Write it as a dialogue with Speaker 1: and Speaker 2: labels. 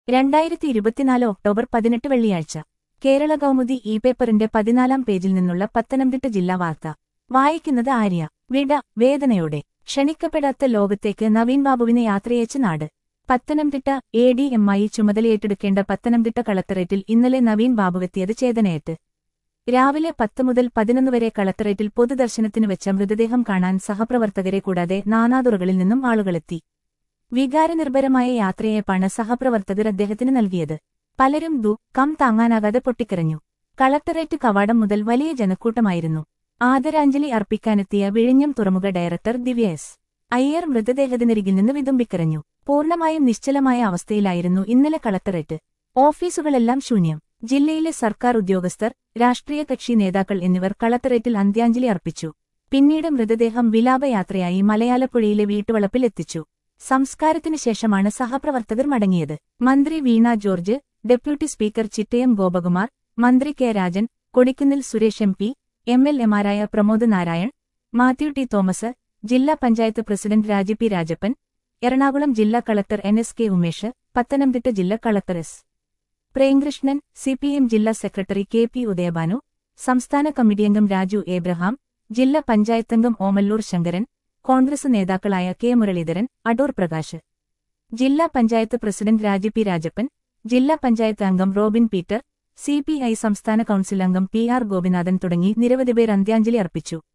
Speaker 1: രണ്ടായിരത്തി ഇരുപത്തിനാല് ഒക്ടോബർ പതിനെട്ട് വെള്ളിയാഴ്ച കേരള കൗമുദി ഇ പേപ്പറിന്റെ പതിനാലാം പേജിൽ നിന്നുള്ള പത്തനംതിട്ട ജില്ലാ വാർത്ത വായിക്കുന്നത് ആര്യ വിട വേദനയോടെ ക്ഷണിക്കപ്പെടാത്ത ലോകത്തേക്ക് നവീൻ ബാബുവിനെ യാത്രയച്ച് നാട് പത്തനംതിട്ട എ ഡി എം ആയി ചുമതലയേറ്റെടുക്കേണ്ട പത്തനംതിട്ട കളക്ടറേറ്റിൽ ഇന്നലെ നവീൻ ബാബുവെത്തിയത് ചേതനയേറ്റ് രാവിലെ പത്ത് മുതൽ പതിനൊന്ന് വരെ കളക്ടറേറ്റിൽ പൊതുദർശനത്തിനു വെച്ച മൃതദേഹം കാണാൻ സഹപ്രവർത്തകരെ കൂടാതെ നാനാതുറകളിൽ നിന്നും ആളുകളെത്തി വികാരനിർഭരമായ യാത്രയെപ്പാണ് സഹപ്രവർത്തകർ അദ്ദേഹത്തിന് നൽകിയത് പലരും ദു കം താങ്ങാനാകാതെ പൊട്ടിക്കരഞ്ഞു കളക്ടറേറ്റ് കവാടം മുതൽ വലിയ ജനക്കൂട്ടമായിരുന്നു ആദരാഞ്ജലി അർപ്പിക്കാനെത്തിയ വിഴിഞ്ഞം തുറമുഖ ഡയറക്ടർ ദിവ്യ എസ് അയ്യർ മൃതദേഹത്തിനരികിൽ നിന്ന് വിതുമ്പിക്കരഞ്ഞു പൂർണ്ണമായും നിശ്ചലമായ അവസ്ഥയിലായിരുന്നു ഇന്നലെ കളക്ടറേറ്റ് ഓഫീസുകളെല്ലാം ശൂന്യം ജില്ലയിലെ സർക്കാർ ഉദ്യോഗസ്ഥർ രാഷ്ട്രീയ കക്ഷി നേതാക്കൾ എന്നിവർ കളക്ടറേറ്റിൽ അന്ത്യാഞ്ജലി അർപ്പിച്ചു പിന്നീട് മൃതദേഹം വിലാപയാത്രയായി മലയാലപ്പുഴയിലെ വീട്ടുവളപ്പിൽ എത്തിച്ചു സംസ്കാരത്തിനു ശേഷമാണ് സഹപ്രവർത്തകർ മടങ്ങിയത് മന്ത്രി വീണ ജോർജ് ഡെപ്യൂട്ടി സ്പീക്കർ ചിറ്റയം ഗോപകുമാർ മന്ത്രി K Rajan Kodikunnil Suresh M P M L എമാരായ പ്രമോദ് നാരായൺ മാത്യു ടി തോമസ് ജില്ലാ പഞ്ചായത്ത് പ്രസിഡന്റ് രാജി പി രാജപ്പൻ എറണാകുളം ജില്ലാ collector N S K Umesh Pathanamthitta ജില്ലാ കളക്ടർ എസ് പ്രേംകൃഷ്ണൻ സിപിഎം ജില്ലാ സെക്രട്ടറി കെ പി ഉദയഭാനു സംസ്ഥാന കമ്മിറ്റിയംഗം രാജു ഏബ്രഹാം ജില്ലാ പഞ്ചായത്തംഗം ഓമല്ലൂർ ശങ്കരൻ കോൺഗ്രസ് നേതാക്കളായ കെ മുരളീധരൻ അടൂർ പ്രകാശ് ജില്ലാ പഞ്ചായത്ത് പ്രസിഡന്റ് രാജി പി രാജപ്പൻ ജില്ലാ പഞ്ചായത്ത് അംഗം റോബിൻ പീറ്റർ സിപിഐ സംസ്ഥാന കൌൺസിൽ അംഗം പി ആർ ഗോപിനാഥൻ തുടങ്ങി നിരവധി പേർ അന്ത്യാഞ്ജലി അർപ്പിച്ചു